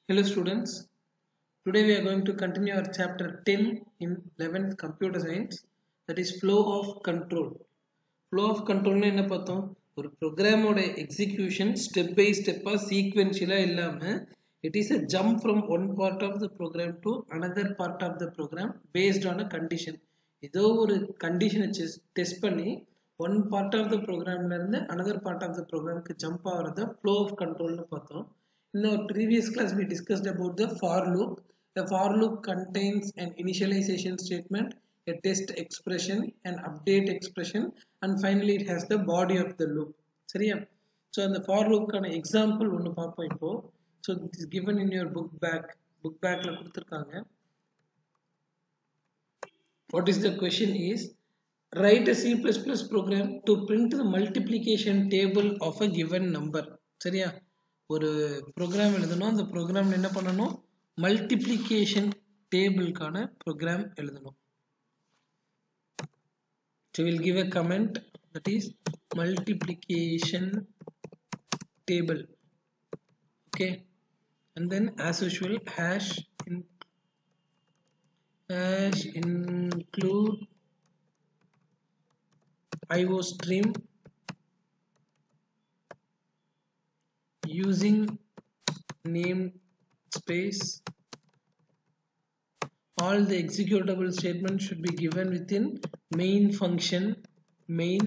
Hello students, today we are going to continue our chapter 10 in 11th computer science that is flow of control. Flow of control என்ன பார்த்தோம் ஒரு ப்ரோக்ராமோட execution step by ஸ்டெப்பாக சீக்வென்ஷியலாக இல்லாமல் it is a jump from one part of the program to another part of the program based on a condition ஏதோ ஒரு கண்டிஷனை test பண்ணி ஒன் பார்ட் ஆஃப் த ப்ரோக்ராம்லேருந்து அனதர் பார்ட் ஆஃப் த ப்ரோக்ராமுக்கு jump ஆகிறத ஃப்ளோ ஆஃப் கண்ட்ரோல்னு பார்த்தோம் In our previous class, we discussed about the for loop. The for loop contains an initialization statement, a test expression, an update expression, and finally it has the body of the loop. சரியா so அந்த for லூப்க்கான example ஒன்று பார்ப்போம் இப்போ so it is given in your book back book பேக்கில் கொடுத்துருக்காங்க what is the question is write a C++ program to print the multiplication table of a given number சரியா ஒரு ப்ரோக்ராம் எழுதணும் அந்த ப்ரோக்ராமில் என்ன பண்ணணும் மல்டிப்ளிகேஷன் டேபிளுக்கான ப்ரோக்ராம் எழுதணும் so we'll give a comment that is multiplication table okay and then as usual hash in hash include IO stream using namespace all the executable statements should be given within main function main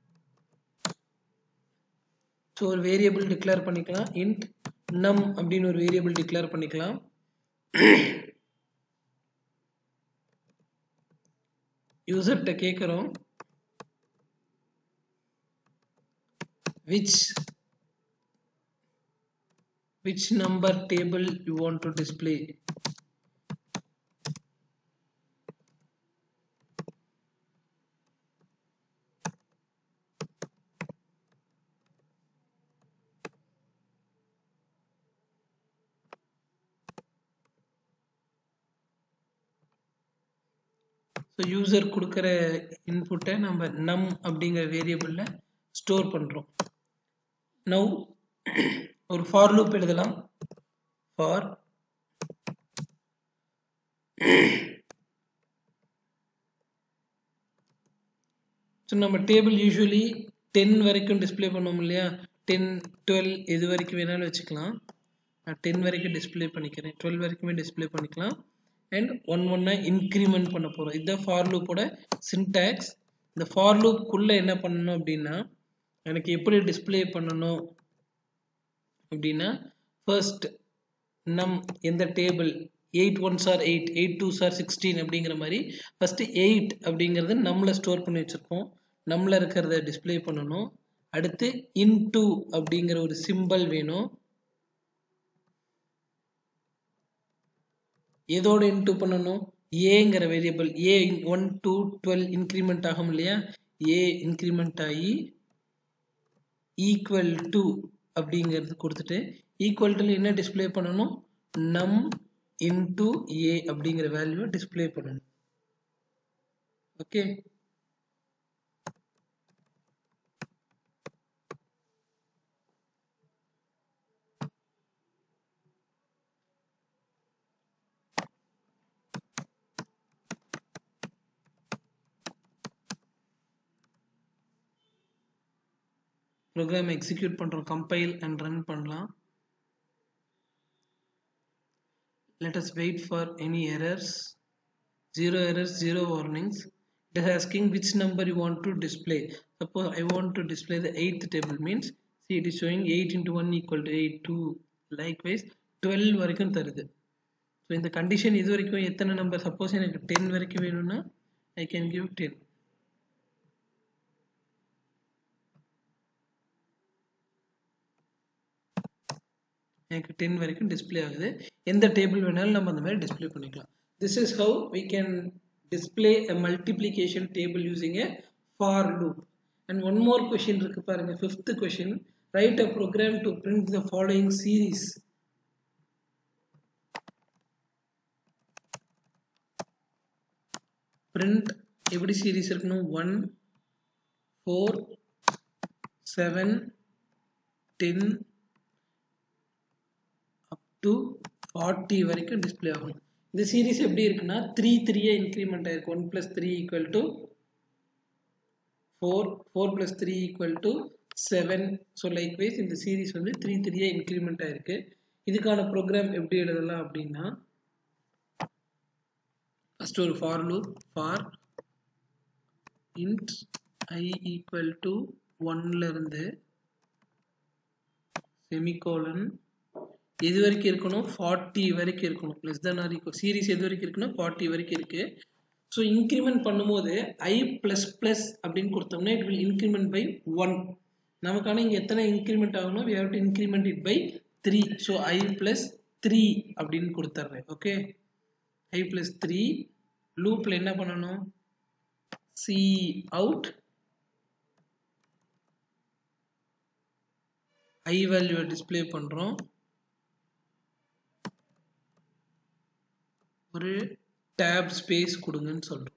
so ஒரு variable declare பண்ணிக்கலாம் int num அப்படின்னு ஒரு variable declare பண்ணிக்கலாம் யூசர்கிட்ட கேட்குறோம் which which number table you want to display so user கொடுக்குற இன்புட்டை நம்ம num அப்படிங்கிற வேரியபிளில் ஸ்டோர் பண்ணுறோம் நவ் ஒரு ஃபார் லூப் எழுதலாம் ஃபார் ஸோ நம்ம டேபிள் யூஸ்வலி டென் வரைக்கும் டிஸ்பிளே பண்ணுவோம் இல்லையா டென் டுவெல் எது வரைக்கும் வேணாலும் வச்சுக்கலாம் நான் டென் வரைக்கும் டிஸ்பிளே பண்ணிக்கிறேன் டுவெல் வரைக்குமே டிஸ்பிளே பண்ணிக்கலாம் அண்ட் ஒன் ஒன்னா இன்க்ரிமெண்ட் பண்ண போகிறோம் இதுதான் ஃபார் லூப்போட சின்டாக்ஸ் இந்த ஃபார் லூப்குள்ளே என்ன பண்ணணும் அப்படின்னா எனக்கு எப்படி டிஸ்பிளே பண்ணணும் அப்படின்னா ஃபர்ஸ்ட் நம் எந்த டேபிள் எயிட் ஒன் சார் எயிட் எயிட் டூ சார் சிக்ஸ்டீன் அப்படிங்கிற மாதிரி ஃபஸ்ட்டு எயிட் அப்படிங்கிறது நம்மளை ஸ்டோர் பண்ணி வச்சுருப்போம் நம்மள இருக்கிறத டிஸ்பிளே பண்ணணும் அடுத்து இன் டூ அப்படிங்கிற ஒரு சிம்பிள் வேணும் எதோட இன்டூ பண்ணணும் ஏங்கிற variable A one to twelve increment ஆகும் இல்லையா ஏ இன்க்ரிமெண்ட் ஆகி ஈக்குவல் டு அப்படிங்கிறது கொடுத்துட்டு ஈக்குவல் டு என்ன டிஸ்பிளே பண்ணணும் நம் இன்டு ஏ அப்படிங்கிற வேல்யூ டிஸ்பிளே பண்ணணும் ஓகே ப்ரோக்ராம் எக்ஸிக்யூட் பண்ணுறோம் கம்பைல் அண்ட் ரன் பண்ணலாம் let us wait for any errors zero errors zero warnings it is asking which number you want to display suppose i want to display the eighth table means see it is showing 8 into 1 equal to 8 2 likewise 12 வரைக்கும் தருது so இந்த condition இது வரைக்கும் எத்தனை number suppose எனக்கு ten வரைக்கும் வேணும்னா I can give ten எனக்கு டென் வரைக்கும் டிஸ்பிளே ஆகுது எந்த டேபிள் வேணாலும் நம்ம அந்த மாதிரி டிஸ்பிளே பண்ணிக்கலாம் this is how we can display a multiplication table using a for loop and one more question இருக்கு பாருங்க fifth question write a program to print the following series print எப்படி சீரீஸ் இருக்கணும் one four seven ten to forty வரைக்கும் display ஆகும் இந்த series எப்படி இருக்குன்னா three த்ரீயே இன்க்ரிமெண்ட் ஆயிருக்கு one plus three equal to four four plus three equal to seven so like wise இந்த சீரீஸ் வந்து த்ரீ த்ரீயே இன்க்ரிமெண்ட் ஆயிருக்கு இதுக்கான ப்ரோக்ராம் எப்படி எழுதலாம் அப்படின்னா ஃபர்ஸ்ட் ஒரு for loop for int I equal to ஒன்ல இருந்து செமிகோலன் எது வரைக்கும் இருக்கணும் ஃபார்ட்டி வரைக்கும் இருக்கணும் less than or equal series எது வரைக்கும் இருக்குன்னா ஃபார்ட்டி வரைக்கும் இருக்கு ஸோ இன்க்ரிமெண்ட் பண்ணும்போது ஐ பிளஸ் பிளஸ் அப்படின்னு கொடுத்தோம்னா it will increment by one நமக்கான இங்கே எத்தனை இன்க்ரிமெண்ட் ஆகணும் we have to increment it by three so I plus three அப்படின்னு கொடுத்துட்றேன் ஓகே ஐ பிளஸ் த்ரீ லூப்பில் என்ன பண்ணணும் சி அவுட் ஐ வேல்யூவை டிஸ்பிளே பண்ணுறோம் ஒரு டேப் ஸ்பேஸ் கொடுங்கன்னு சொல்கிறோம்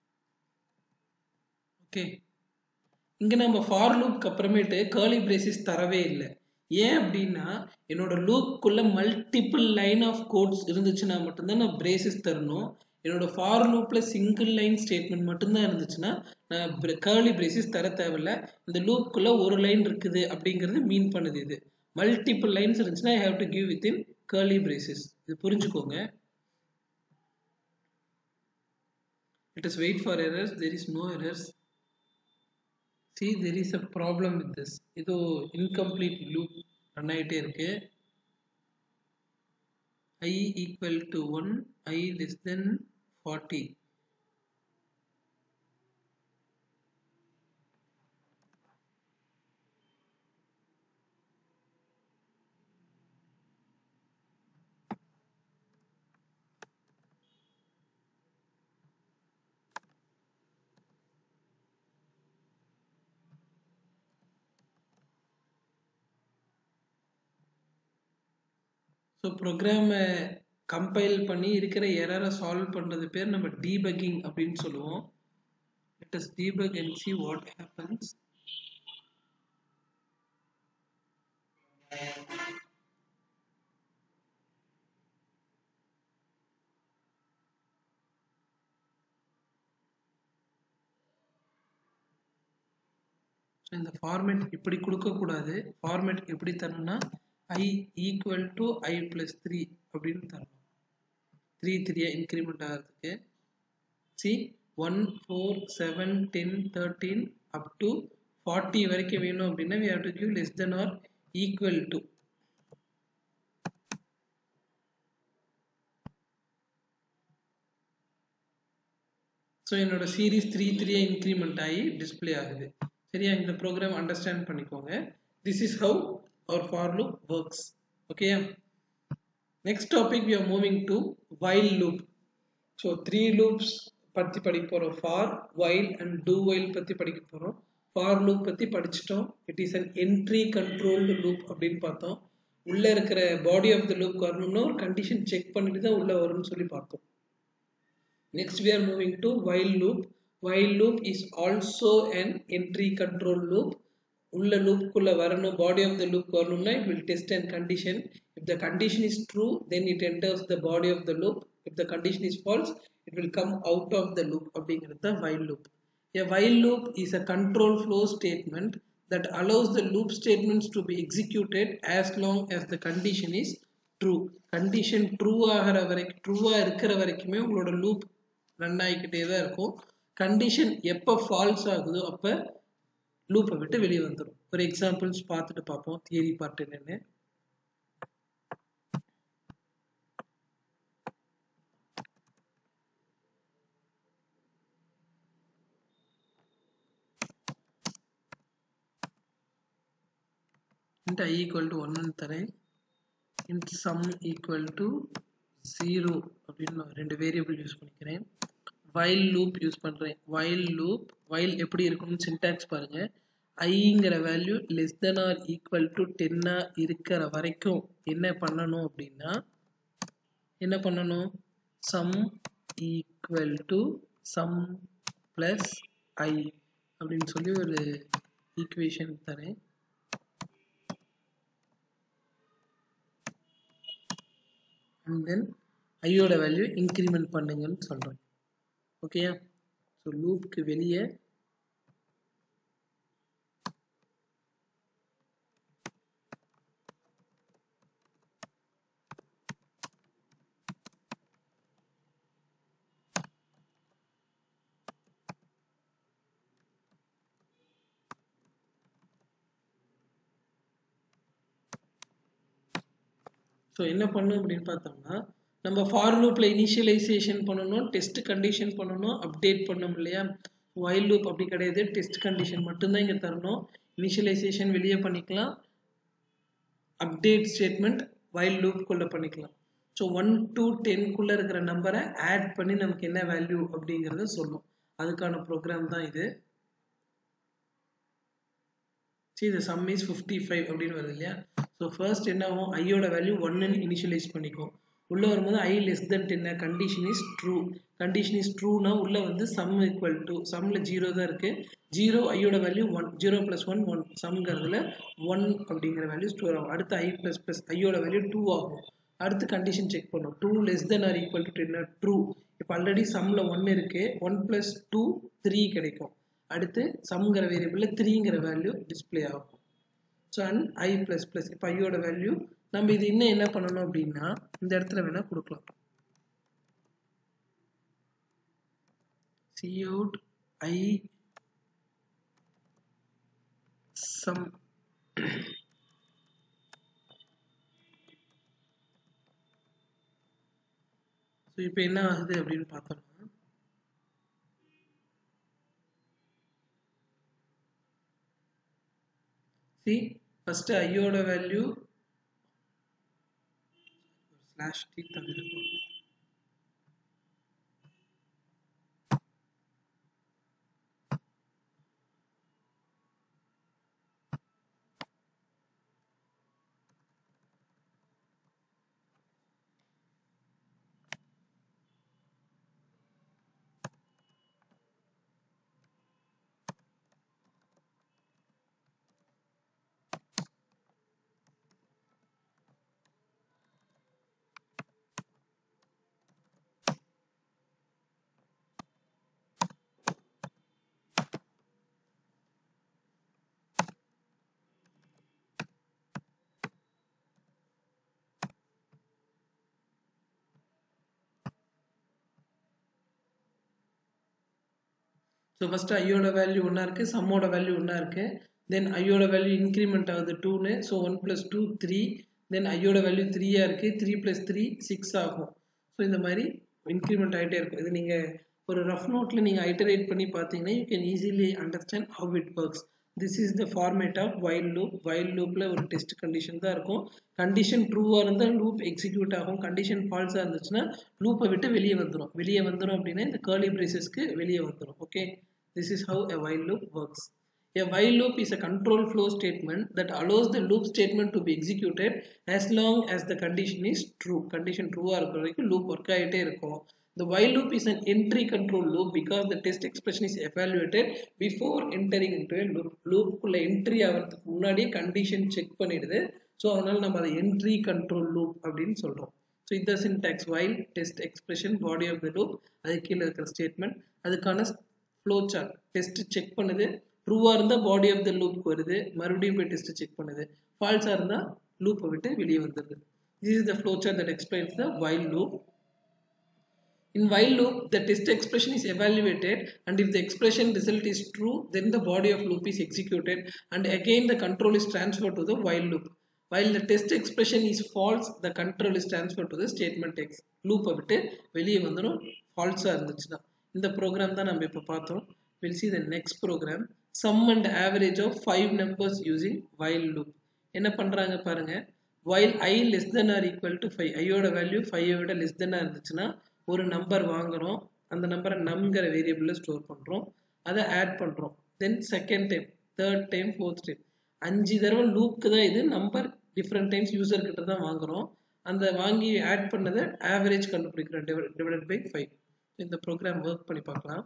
ஓகே இங்கே நம்ம ஃபார் லூப்க்கு அப்புறமேட்டு கேர்லி பிரேசிஸ் தரவே இல்லை ஏன் அப்படின்னா என்னோட லூப்புக்குள்ள மல்டிபிள் லைன் ஆஃப் கோட்ஸ் இருந்துச்சுன்னா மட்டும்தான் நான் பிரேசிஸ் தரணும் என்னோட ஃபார் லூப்பில் சிங்கிள் லைன் ஸ்டேட்மெண்ட் மட்டும்தான் இருந்துச்சுன்னா நான் கேர்லி பிரேசிஸ் தர தேவையில்ல இந்த லூப்புக்குள்ள ஒரு லைன் இருக்குது அப்படிங்கிறது மீன் பண்ணுது இது மல்டிபிள் லைன்ஸ் இருந்துச்சுன்னா I have to give within curly braces இது புரிஞ்சுக்கோங்க let us wait for errors there is no errors see there is a problem with this இது incomplete loop ரன் ஆகிட்டே இருக்கு i equal to 1 i less than 40 so ப்ரோக்ராமை compile பண்ணி இருக்கிற எரரை solve பண்ணுறது பேர் நம்ம டீபக்கிங் அப்படின்னு சொல்லுவோம் let us debug and see what happens so இந்த ஃபார்மேட் இப்படி கொடுக்கக்கூடாது ஃபார்மேட் எப்படி தரணும்னா I equal to I plus three அப்படின்னு தரணும் த்ரீ த்ரீயாக இன்க்ரிமெண்ட் ஆகிறதுக்கு see one four seven ten thirteen up to forty வரைக்கும் வேணும் அப்படின்னா we have to give less than or equal to so என்னோட சீரீஸ் த்ரீ த்ரீயாக இன்க்ரிமெண்ட் ஆகி டிஸ்பிளே ஆகுது சரியா இந்த ப்ரோக்ராம் அண்டர்ஸ்டாண்ட் பண்ணிக்கோங்க this is how our for loop works okay next topic we are moving to while loop so three loops பத்தி படிக்க போறோம் for while and do while பத்தி படிக்க போறோம் for loop பத்தி படிச்சிட்டோம் it is an entry controlled loop அப்படின்னு பார்த்தோம் உள்ள இருக்கிற பாடி ஆஃப் த லூப் வரணும்னா ஒரு கண்டிஷன் செக் பண்ணிட்டு தான் உள்ள வரும்னு சொல்லி பார்த்தோம் next we are moving to while loop while loop is also an entry control loop உள்ள லூப்புக்குள்ள வரணும் பாடி ஆஃப் த லூப் வரணும்னா it will test and condition if the condition is true then it enters the body of the loop if the condition is false it will come out of the loop அப்படிங்கிறது தான் while loop A while loop is a control flow statement that allows the loop statements to be executed as long as the condition is true. Condition true ஆகிற வரைக்கும் ட்ரூவா இருக்கிற வரைக்குமே உங்களோட loop run ஆகிக்கிட்டே தான் இருக்கும் கண்டிஷன் எப்போ ஃபால்ஸ் ஆகுதோ அப்போ லூப்பை விட்டு வெளியே வந்துடும் ஒரு எக்ஸாம்பிள்ஸ் பார்த்துட்டு பார்ப்போம் தியரி பார்ட் என்னன்னு int i equal to 1 ன்னு தரேன் int sum equal to 0 அப்படின்னு நான் ரெண்டு வேரியபிள் யூஸ் பண்ணிக்கிறேன் while loop யூஸ் பண்றேன் while loop while எப்படி இருக்கணும்னு syntax பாருங்க ஐங்கிற value less than or equal to டென்னா இருக்கிற வரைக்கும் என்ன பண்ணணும் அப்படின்னா என்ன பண்ணணும் sum equal to sum plus I அப்படின்னு சொல்லி ஒரு ஈக்குவேஷன் தரேன் அண்ட் தென் ஐயோட வேல்யூ இன்க்ரிமெண்ட் பண்ணுங்கன்னு சொல்கிறோம் ஓகேயா ஸோ லூப்க்கு வெளியே ஸோ என்ன பண்ணும் அப்படின்னு பார்த்தோம்னா நம்ம ஃபார் லூப்பில் இனிஷியலைசேஷன் பண்ணணும் டெஸ்ட் கண்டிஷன் பண்ணணும் அப்டேட் பண்ணணும் இல்லையா வைல் லூப் அப்படி கிடையாது டெஸ்ட் கண்டிஷன் மட்டும்தான் இங்கே தரணும் இனிஷியலைசேஷன் வெளியே பண்ணிக்கலாம் அப்டேட் ஸ்டேட்மெண்ட் வைல் லூப்குள்ளே பண்ணிக்கலாம் ஸோ ஒன் டு டென்குள்ளே இருக்கிற நம்பரை ஆட் பண்ணி நமக்கு என்ன வேல்யூ அப்படிங்கிறத சொல்லும் அதுக்கான ப்ரோக்ராம் தான் இது சி இது சம் இஸ் ஃபிஃப்டி ஃபைவ் அப்படின்னு வருது இல்லையா ஸோ ஃபர்ஸ்ட் என்ன ஆகும் ஐயோட வேல்யூ ஒன்னு இனிஷியலைஸ் பண்ணிக்கும் உள்ளே வரும்போது ஐ லெஸ் தென் டென்ன condition is true condition is ட்ரூனா உள்ளே வந்து சம் ஈக்குவல் டு சம்மில் ஜீரோ தான் இருக்குது ஜீரோ ஐயோட value one zero plus one one சம்ங்கிறதுல ஒன் அப்படிங்கிற வேல்யூ ஸ்டோர் ஆகும் அடுத்து ஐ ப்ளஸ் ப்ளஸ் ஐயோட வேல்யூ டூ ஆகும் அடுத்து கண்டிஷன் செக் பண்ணும் two less than or equal to ten true இப்போ ஆல்ரெடி சம்மில் ஒன் இருக்குது ஒன் ப்ளஸ் டூ த்ரீ கிடைக்கும் அடுத்து சம்ங்கிற வேரியபிளில் த்ரீங்கிற வேல்யூ டிஸ்பிளே ஆகும் so and I plus plus இப்போ ஐயோட வேல்யூ நம்ம இது இன்னும் என்ன பண்ணணும் அப்படின்னா இந்த இடத்துல வேணால் கொடுக்கலாம் cout I sum so இப்போ என்ன ஆகுது அப்படின்னு பார்த்தோம்னா சி ஃபஸ்ட்டு ஐயோட வேல்யூ ஸ்லாஷ் டி தந்துருக்கோம் ஸோ ஃபஸ்ட்டு ஐயோட வேல்யூ ஒன்றா இருக்குது சம்மோட வேல்யூ ஒன்றா இருக்குது தென் ஐயோட வேல்யூ இன்க்ரிமெண்ட் ஆகுது டூன்னு so one plus two three then ஐயோட வேல்யூ த்ரீயாக இருக்குது த்ரீ ப்ளஸ் த்ரீ சிக்ஸ் ஆகும் ஸோ இந்த மாதிரி இன்க்ரிமெண்ட் ஆகிட்டே இருக்கும் இது நீங்கள் ஒரு ரஃப் நோட்டில் நீங்கள் ஐட்டரேட் பண்ணி பார்த்தீங்கன்னா you can easily understand how it works this is the format of while loop while லூப்பில் ஒரு டெஸ்ட் கண்டிஷன் தான் இருக்கும் கண்டிஷன் ட்ரூவாக இருந்தால் லூப் எக்ஸிக்யூட் ஆகும் கண்டிஷன் ஃபால்ஸாக இருந்துச்சுன்னா லூப்பை விட்டு வெளியே வந்துடும் வெளியே வந்துடும் அப்படின்னா இந்த கேர்லி பிரேசஸ்க்கு வெளியே வந்துடும் okay this is how a while loop works A while loop is a control flow statement that allows the loop statement to be executed as long as the condition is true. Condition true இருக்கிற வரைக்கும் loop work ஆகிட்டே இருக்கும். The while loop is an entry control loop because the test expression is evaluated before entering into a loop. loop குள்ள entry ஆகிறதுக்கு முன்னாடியே condition check பண்ணிடுது. So அதனால நம்ம அதை entry control loop அப்படின்னு சொல்றோம். ஸோ இந்த syntax while test expression body of the loop அது கீழே இருக்கிற ஸ்டேட்மெண்ட் அதுக்கான ஃப்ளோ சார்ட் டெஸ்ட் செக் பண்ணுது ட்ரூவாக இருந்தால் பாடி ஆஃப் த லூப் வருது மறுபடியும் போய் டெஸ்ட் செக் பண்ணுது ஃபால்ஸாக இருந்தால் லூப்பை விட்டு வெளியே வந்துடுது this is the flow chart that explains the while loop In while loop, the test expression is evaluated and if the expression result is true, then the body of loop is executed and again the control is transferred to the while loop. While the test expression is false, the control is transferred to the statement X. Loop விட்டு வெளியே வந்துடும் ஃபால்ஸாக இருந்துச்சுன்னா இந்த program தான் நம்ம இப்போ பார்த்தோம் will see the next program sum and average of five numbers using while loop என்ன பண்ணுறாங்க பாருங்க while I less than or equal to five ஐயோட வேல்யூ ஃபைவை விட லெஸ் தென்னாக இருந்துச்சுன்னா ஒரு நம்பர் வாங்குறோம் அந்த நம்பரை நம்ங்கிற வேரியபிளில் ஸ்டோர் பண்ணுறோம் அதை ஆட் பண்ணுறோம் then second time third time fourth time அஞ்சு தடவை லூப்க்கு தான் இது நம்பர் டிஃப்ரெண்ட் டைம்ஸ் யூசர் கிட்ட தான் வாங்குறோம் அந்த வாங்கி ஆட் பண்ணதை ஆவரேஜ் கண்டுபிடிக்கிறோம் டிவைடட் பை ஃபைவ் இந்த ப்ரோக்ராம் ஒர்க் பண்ணி பார்க்கலாம்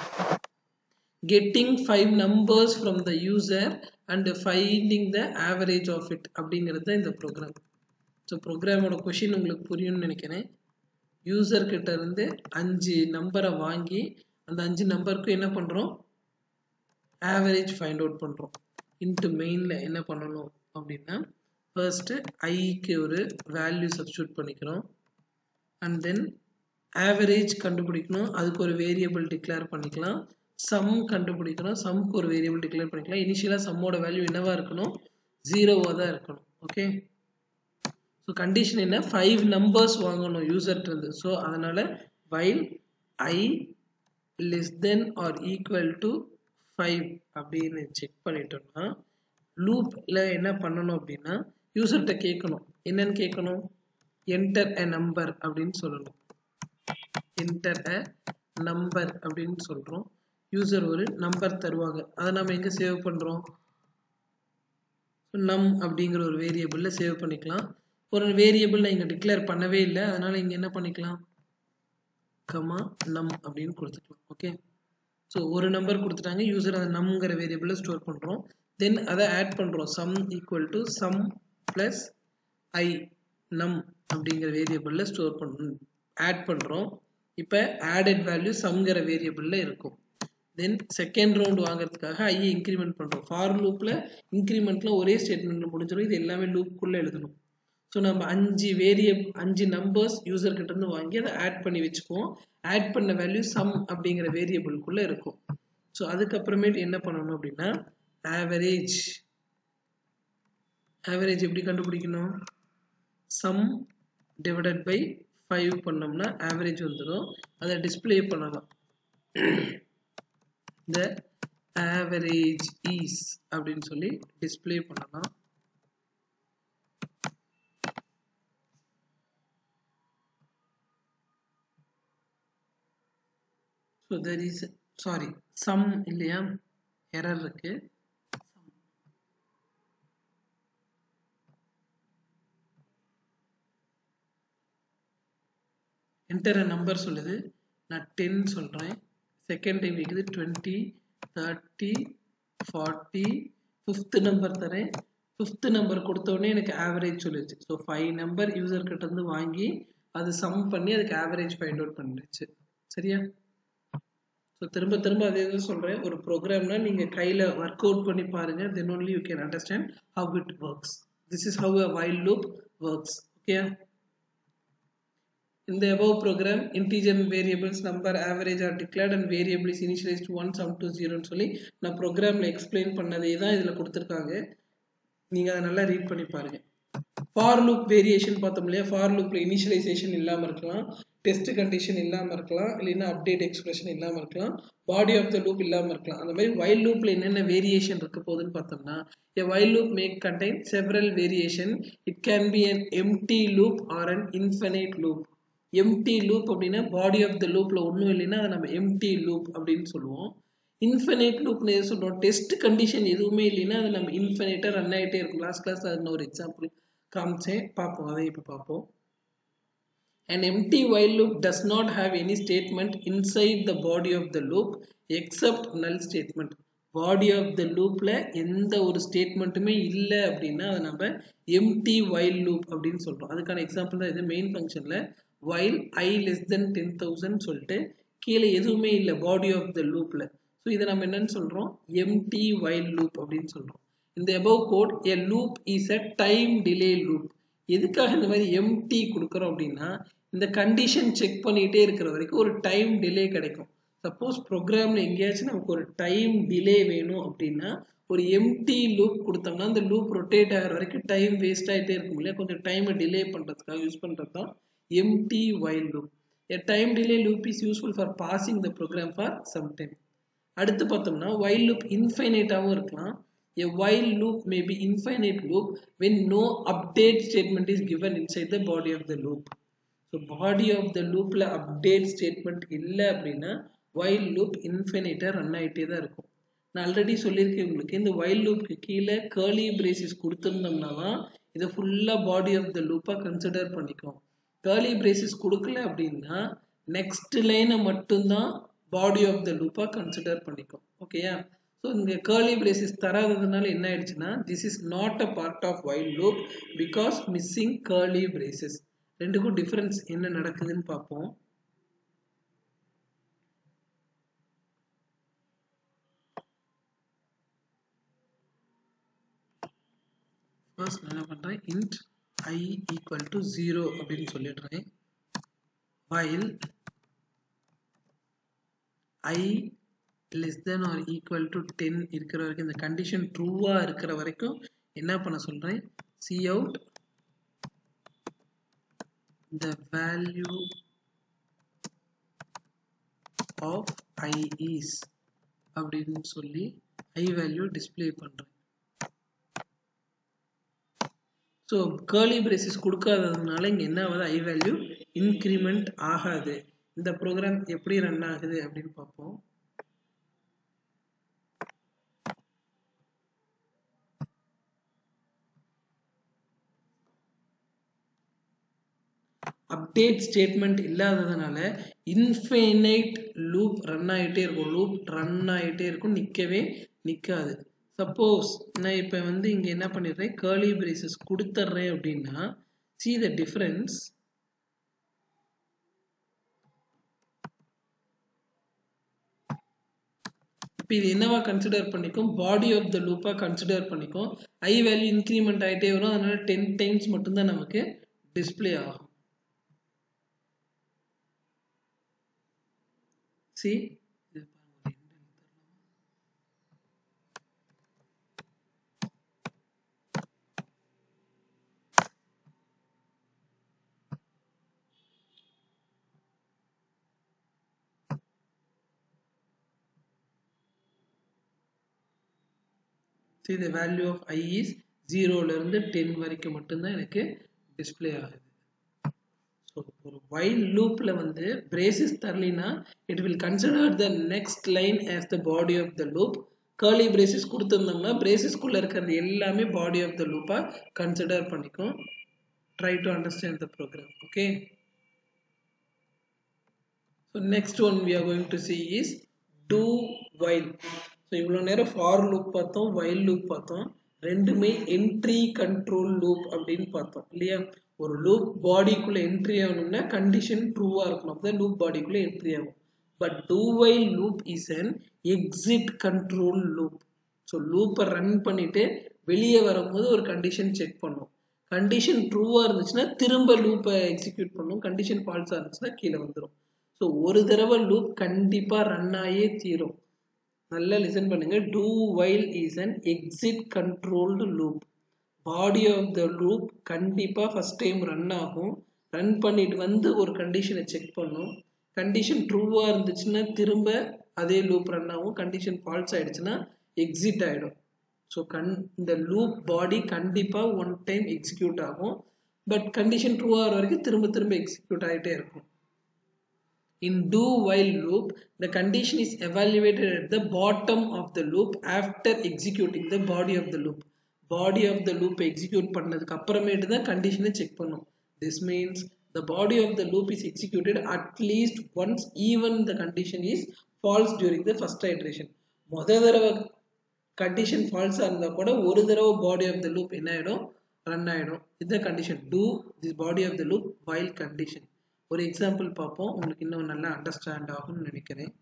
getting five numbers from the user and finding the average of it அப்படிங்கிறது தான் இந்த ப்ரோக்ராம் ஸோ ப்ரோக்ராமோட கொஷின் உங்களுக்கு புரியும்னு நினைக்கிறேன் யூசர் கிட்ட இருந்து அஞ்சு நம்பரை வாங்கி அந்த அஞ்சு நம்பருக்கு என்ன பண்ணுறோம் ஆவரேஜ் ஃபைண்ட் அவுட் பண்ணுறோம் இன்ட்டு மெயினில் என்ன பண்ணணும் அப்படின்னா ஃபர்ஸ்ட்டு ஐக்கு ஒரு வேல்யூ சப்ஸ்டியூட் பண்ணிக்கிறோம் அண்ட் தென் ஆவரேஜ் கண்டுபிடிக்கணும் அதுக்கு ஒரு வேரியபிள் டிக்ளேர் பண்ணிக்கலாம் சம் கண்டுபிடிக்கணும் சம்க்கு ஒரு வேரியபிள் டிக்ளேர் பண்ணிக்கலாம் இனிஷியலாக சம்மோட வேல்யூ என்னவா இருக்கணும் ஜீரோவாக தான் இருக்கணும் ஓகே ஸோ கண்டிஷன் என்ன ஃபைவ் நம்பர்ஸ் வாங்கணும் யூசர்கிட்ட இருந்து ஸோ அதனால் while I less than or equal to five அப்படின்னு செக் பண்ணிட்டோம்னா லூப்பில் என்ன பண்ணணும் அப்படின்னா யூசர்கிட்ட கேட்கணும் என்னன்னு கேட்கணும் என்டர் அ நம்பர் அப்படின்னு சொல்லணும் என்டர் அ நம்பர் அப்படின்னு சொல்கிறோம் யூசர் ஒரு நம்பர் தருவாங்க அதை நம்ம எங்கே சேவ் பண்ணுறோம் நம் அப்படிங்கிற ஒரு வேரியபிளில் சேவ் பண்ணிக்கலாம் ஒரு வேரியபிள் நான் இங்கே டிக்ளேர் பண்ணவே இல்லை அதனால் இங்கே என்ன பண்ணிக்கலாம் கமா நம் அப்படின்னு கொடுத்துக்கலாம் ஓகே ஸோ ஒரு நம்பர் கொடுத்துட்டாங்க யூசர் அந்த நம்ங்கிற வேரியபிளில் ஸ்டோர் பண்ணுறோம் தென் அதை ஆட் பண்ணுறோம் sum equal to sum plus I num அப்படிங்கிற வேரியபிளில் ஸ்டோர் பண்ண ஆட் பண்ணுறோம் இப்போ ஆடட் வேல்யூ சம்ங்கிற வேரியபிளில் இருக்கும் தென் செகண்ட் ரவுண்ட் வாங்குறதுக்காக ஐயை இன்க்ரிமெண்ட் பண்ணுறோம் ஃபார் லூப்பில் இன்க்ரிமெண்ட்டில் ஒரே ஸ்டேட்மெண்ட்டில் முடிஞ்சிடும் இது எல்லாமே லூப்புக்குள்ளே எழுதணும் ஸோ நம்ம அஞ்சு வேரியப் அஞ்சு நம்பர்ஸ் யூசர் கிட்ட இருந்து வாங்கி அதை ஆட் பண்ணி வச்சுக்குவோம் ஆட் பண்ண வேல்யூ சம் அப்படிங்கிற வேரியபிள்குள்ளே இருக்கும் ஸோ அதுக்கப்புறமேட்டு என்ன பண்ணணும் அப்படின்னா ஆவரேஜ் ஆவரேஜ் எப்படி கண்டுபிடிக்கணும் சம் டிவைடட் பை ஃபைவ் பண்ணோம்னா ஆவரேஜ் வந்துடும் அதை டிஸ்பிளே பண்ணலாம் இந்த ஆவரேஜ் ஈஸ் அப்படின்னு சொல்லி டிஸ்பிளே பண்ணலாம் so there is sorry sum இல்லையா எரர் இருக்கு என்டர் நம்பர் சொல்லுது நான் டென் சொல்கிறேன் செகண்ட் டைம் இருக்குது twenty thirty forty fifth number தரேன் ஃபிஃப்த்து நம்பர் கொடுத்தோடனே எனக்கு ஆவரேஜ் சொல்லிடுச்சு ஸோ ஃபைவ் நம்பர் யூசர் கிட்ட இருந்து வாங்கி அது சம் பண்ணி அதுக்கு ஆவரேஜ் ஃபைண்ட் அவுட் பண்ணிடுச்சு சரியா ஸோ திரும்ப திரும்ப அதே தான் சொல்கிறேன் ஒரு ப்ரோக்ராம்னா நீங்கள் கையில் ஒர்க் அவுட் பண்ணி பாருங்கள் then only you can understand how it works this is how a while loop works okay In the above program, integer variables number average are declared and variable is initialized to 1 sum to 0 ன்னு சொல்லி நான் ப்ரோக்ராமில் explain பண்ணதே தான் இதில் கொடுத்துருக்காங்க நீங்கள் அதை நல்லா ரீட் பண்ணி பாருங்க ஃபார் லூப் வேரியேஷன் பார்த்தோம் இல்லையா ஃபார் லூப்பில் இனிஷியலைசேஷன் இல்லாமல் இருக்கலாம் டெஸ்ட் கண்டிஷன் இல்லாமல் இருக்கலாம் இல்லைன்னா அப்டேட் எக்ஸ்பிரஷன் இல்லாமல் இருக்கலாம் பாடி ஆஃப் த லூப் இல்லாமல் இருக்கலாம் அந்த மாதிரி வைல் லூப்பில் என்னென்ன வேரியேஷன் இருக்க போகுதுன்னு பார்த்தோம்னா a while loop may contain several variation it can be an empty loop or an infinite loop empty loop அப்படின்னா பாடி ஆஃப் த லூப்பில் ஒன்றும் இல்லைன்னா அதை நம்ம எம்டி லூப் அப்படின்னு சொல்லுவோம் இன்ஃபினைட் லூப்னு எது சொல்கிறோம் டெஸ்ட் கண்டிஷன் எதுவுமே இல்லைன்னா அது நம்ம இன்ஃபினைட்டாக ரன் ஆகிட்டே இருக்கும் லாஸ்ட் கிளாஸ் அதில் ஒரு எக்ஸாம்பிள் காமிச்சேன் பார்ப்போம் அதை இப்போ பார்ப்போம் An empty while loop does not have any statement inside the body of the loop except null statement. Body of the லூப்பில் எந்த ஒரு ஸ்டேட்மெண்ட்டுமே இல்லை அப்படின்னா அதை நம்ம எம்டி வைல் லூப் அப்படின்னு சொல்கிறோம் அதுக்கான எக்ஸாம்பிள் தான் இது மெயின் ஃபங்க்ஷனில் வைல் ஐ லெஸ் தென் டென் தௌசண்ட் சொல்லிட்டு கீழே எதுவுமே இல்லை பாடி ஆஃப் த லூப்பில் ஸோ இதை நம்ம என்னன்னு சொல்கிறோம் எம்டி வைல் லூப் அப்படின்னு சொல்கிறோம் இந்த above code a loop is a time delay loop எதுக்காக இந்த மாதிரி எம்டி கொடுக்குறோம் அப்படின்னா இந்த கண்டிஷன் செக் பண்ணிகிட்டே இருக்கிற வரைக்கும் ஒரு டைம் டிலே கிடைக்கும் சப்போஸ் ப்ரோக்ராமில் எங்கேயாச்சும் நமக்கு ஒரு டைம் டிலே வேணும் அப்படின்னா ஒரு எம்டி லூப் கொடுத்தோம்னா அந்த லூப் ரொட்டேட் ஆகிற வரைக்கும் டைம் வேஸ்ட் ஆகிட்டே இருக்கும் இல்லையா கொஞ்சம் டைமை டிலே பண்ணுறதுக்காக யூஸ் பண்ணுறது தான் empty while loop a time delay loop is useful for pausing the program for some time அடுத்து பார்த்தோம்னா வைல் லூப் இன்ஃபைனைட்டாகவும் இருக்கலாம் A while loop may be infinite loop when no update statement is given inside the body of the loop. So body of the loopல update statement இல்லை அப்படின்னா while loop infinite run ஆகிட்டே தான் இருக்கும் நான் already சொல்லியிருக்கேன் உங்களுக்கு இந்த while loopக்கு கீழே curly braces கொடுத்துருந்தோம்னா தான் இதை ஃபுல்லாக பாடி ஆஃப் த லூப்பாக கன்சிடர் பண்ணிக்கும் curly braces கொடுக்கல அப்படின்னா நெக்ஸ்ட் லைனை மட்டும்தான் பாடி ஆஃப் த லூப்பாக கன்சிடர் பண்ணிக்கும் ஓகேயா ஸோ இங்கே கேர்லி பிரேசஸ் தராததுனால என்ன ஆயிடுச்சுன்னா this is not a part of while loop because missing curly braces ரெண்டுக்கும் டிஃப்ரென்ஸ் என்ன நடக்குதுன்னு பார்ப்போம் ஃபர்ஸ்ட் என்ன பண்ணுறேன் int I equal to zero அப்படின்னு சொல்லிடுறேன் while i less than or equal to 10 இருக்கிற வரைக்கும் இந்த கண்டிஷன் ட்ரூவா இருக்கிற வரைக்கும் என்ன பண்ண சொல்றேன் see out the value of i is அப்படின்னு சொல்லி i வேல்யூ டிஸ்ப்ளே பண்றேன் ஸோ கேர்லி பிரேசஸ் கொடுக்காததுனால இங்கே என்ன ஆகுது ஐ வேல்யூ இன்க்ரிமெண்ட் ஆகாது இந்த ப்ரோக்ராம் எப்படி ரன் ஆகுது அப்படின்னு பார்ப்போம் அப்டேட் ஸ்டேட்மெண்ட் இல்லாததுனால இன்ஃபைனைட் லூப் ரன் ஆகிட்டே இருக்கும் லூப் ரன் ஆகிட்டே இருக்கும் நிற்கவே நிற்காது சப்போஸ் நான் இப்போ வந்து இங்கே என்ன பண்ணிடுறேன் கேர்லி பிரேசஸ் கொடுத்துட்றேன் அப்படின்னா சி த டிஃப்ரென்ஸ் இப்போ இது என்னவா கன்சிடர் பண்ணிக்கும் பாடி ஆஃப் த லூப்பாக கன்சிடர் பண்ணிக்கும் ஐ வேல்யூ இன்க்ரிமெண்ட் ஆகிட்டே வரும் அதனால டென் டைம்ஸ் மட்டும்தான் நமக்கு டிஸ்பிளே ஆகும் see see the value of i is 0 இருந்து 10 வரைக்கும் மட்டும்தான் எனக்கு டிஸ்பிளே ஆகுது ஸோ ஒரு வைல் லூப்பில் வந்து பிரேசஸ் தரலினா it will consider the next line as the body of the loop curly braces கொடுத்துருந்தோம்னா பிரேசஸ்குள்ளே இருக்கிறது எல்லாமே பாடி ஆஃப் த லூப்பாக கன்சிடர் பண்ணிக்கும் try to understand the program okay so next one we are going to see is do while so இவ்வளோ நேரம் for loop பார்த்தோம் while loop பார்த்தோம் ரெண்டுமே என்ட்ரி கண்ட்ரோல் லூப் அப்படின்னு பார்த்தோம் இல்லையா ஒரு லூப் பாடிக்குள்ளே என்ட்ரி ஆகணும்னா கண்டிஷன் ட்ரூவாக இருக்கணும் அப்போ தான் லூப் பாடிக்குள்ளே என்ட்ரி ஆகும் but do while loop is an exit control loop so லூப்பை ரன் பண்ணிட்டு வெளியே வரும்போது ஒரு கண்டிஷன் செக் பண்ணும் கண்டிஷன் ட்ரூவாக இருந்துச்சுன்னா திரும்ப லூப்பை எக்ஸிக்யூட் பண்ணும் கண்டிஷன் ஃபால்ஸாக இருந்துச்சுன்னா கீழே வந்துடும் ஸோ ஒரு தடவை லூப் கண்டிப்பாக ரன் ஆகியே தீரும் நல்லா லிசன் பண்ணுங்க do while is an exit controlled loop body of the loop கண்டிப்பாக ஃபஸ்ட் டைம் ரன் ஆகும் ரன் பண்ணிட்டு வந்து ஒரு கண்டிஷனை செக் பண்ணும் கண்டிஷன் ட்ரூவாக இருந்துச்சுன்னா திரும்ப அதே லூப் ரன் ஆகும் கண்டிஷன் ஃபால்ஸ் ஆயிடுச்சுன்னா எக்ஸிட் ஆகிடும் ஸோ கண் இந்த லூப் பாடி கண்டிப்பாக ஒன் டைம் எக்ஸிக்யூட் ஆகும் பட் கண்டிஷன் ட்ரூ ஆகிற வரைக்கும் திரும்ப திரும்ப எக்ஸிக்யூட் ஆகிட்டே இருக்கும் In do while loop, the condition is evaluated at the bottom of the loop after executing the body of the loop. Body of the loop execute பண்ணதுக்கு அப்புறமேட்டு தான் கண்டிஷனை செக் பண்ணும் this means the body of the loop is executed at least once even the condition is false during the first iteration முத தடவை condition ஃபால்ஸாக இருந்தால் கூட ஒரு தடவை பாடி ஆஃப் த லூப் என்ன ஆகிடும் ரன் ஆகிடும் இந்த condition do this body of the loop while condition ஒரு எக்ஸாம்பிள் பார்ப்போம் உங்களுக்கு இன்னும் நல்லா அண்டர்ஸ்டாண்ட் ஆகும்னு நினைக்கிறேன்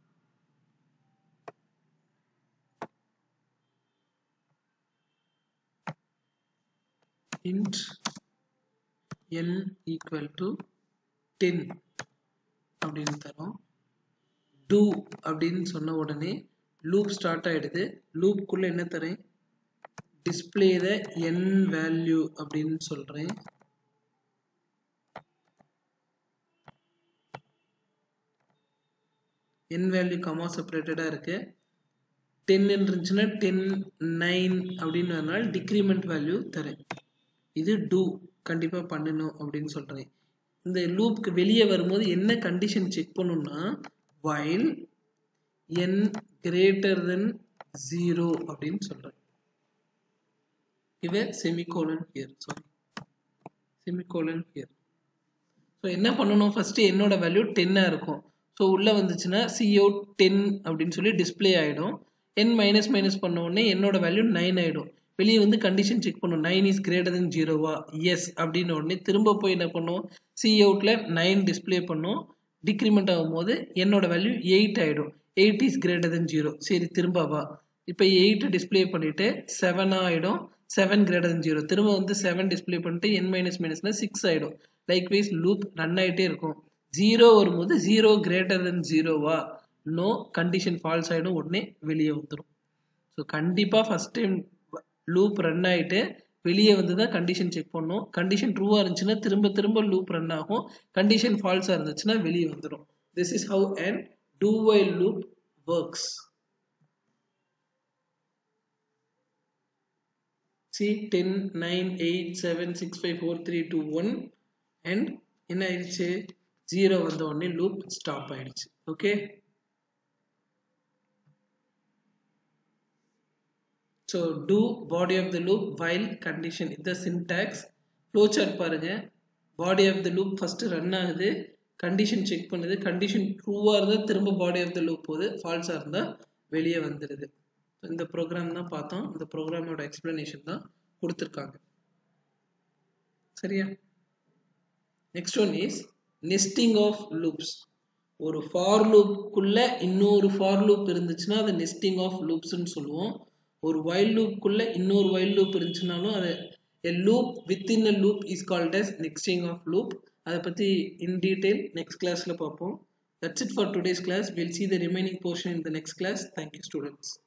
int n equal to 10 அப்படின்னு தரோம் do அப்படின்னு சொன்ன உடனே லூப் ஸ்டார்ட் ஆயிடுது லூப்குள்ள என்ன தரேன் டிஸ்பிளே த n வேல்யூ அப்படின்னு சொல்றேன் n வேல்யூ கமா செப்பரேட்டடாக இருக்கு டென் இருந்துச்சுன்னா டென் நைன் அப்படின்னு வரனால டிக்ரிமெண்ட் வேல்யூ தரேன் இது டூ கண்டிப்பாக பண்ணணும் அப்படின்னு சொல்கிறேன் இந்த லூப்க்கு வெளியே வரும்போது என்ன கண்டிஷன் செக் பண்ணணும்னா while n greater than zero அப்படின்னு சொல்கிறேன் இவ semicolon here sorry semicolon here so என்ன பண்ணணும் ஃபஸ்ட்டு என்னோட வேல்யூ டென்னாக இருக்கும் ஸோ உள்ளே வந்துச்சுன்னா சிஓ டென் அப்படின்னு சொல்லி டிஸ்பிளே ஆகிடும் என் மைனஸ் மைனஸ் பண்ண உடனே என்னோட வேல்யூ நைன் ஆகிடும் வெளியே வந்து கண்டிஷன் செக் பண்ணும் நைன் இஸ் கிரேட்டர் தென் ஜீரோவா எஸ் அப்படின்னு உடனே திரும்ப போய் என்ன பண்ணும் சி அவுட்டில் நைன் டிஸ்பிளே பண்ணும் டிக்ரிமெண்ட் ஆகும்போது என்னோட வேல்யூ எயிட் ஆகிடும் eight is greater than zero சரி திரும்ப வா இப்போ எயிட் டிஸ்பிளே பண்ணிவிட்டு செவன் ஆகிடும் செவன் கிரேட்டர் தென் ஜீரோ திரும்ப வந்து செவன் டிஸ்பிளே பண்ணிட்டு என் மைனஸ் மைனஸ்னால் சிக்ஸ் ஆகிடும் லைக் வைஸ் லூப் ரன் ஆகிட்டே இருக்கும் ஜீரோ வரும்போது ஜீரோ கிரேட்டர் தென் ஜீரோவா நோ கண்டிஷன் ஃபால்ஸ் ஆகிடும் உடனே வெளியே வந்துடும் ஸோ கண்டிப்பாக ஃபஸ்ட் டைம் லூப் ரன் ஆகிட்டு வெளியே வந்து தான் கண்டிஷன் செக் பண்ணும் கண்டிஷன் ட்ரூவாக இருந்துச்சுன்னா திரும்ப திரும்ப லூப் ரன் ஆகும் கண்டிஷன் ஃபால்ஸாக இருந்துச்சுன்னா வெளியே வந்துடும் this is how and do while loop works see ten nine eight seven six five four three two one and என்ன ஆயிடுச்சு ஜீரோ வந்த உடனே லூப் ஸ்டாப் ஆயிடுச்சு okay so do body of the loop while condition இந்த syntax flow chart பாருங்க body of the loop first run ஆகுது condition check பண்ணுது condition ட்ரூவாக இருந்தால் திரும்ப பாடி ஆஃப் த லூப் போகுது ஃபால்ஸாக இருந்தால் வெளியே வந்துடுது இந்த ப்ரோக்ராம் தான் பார்த்தோம் இந்த ப்ரோக்ராமோட எக்ஸ்பிளனேஷன் தான் கொடுத்துருக்காங்க சரியா next one is nesting of loops ஒரு ஃபார் லூப்புக்குள்ள இன்னொரு ஃபார் லூப் இருந்துச்சுன்னா அது நெஸ்டிங் ஆஃப் லூப்ஸ்ன்னு சொல்லுவோம் ஒரு வைல் லூப்புக்குள்ள இன்னொரு வைல் லூப் இருந்துச்சுனாலும் அது a loop within a loop is called as nesting of loop அதை பற்றி இன் டீட்டெயில் நெக்ஸ்ட் கிளாஸில் பார்ப்போம் that's it for today's class will see the remaining portion in the next class thank you students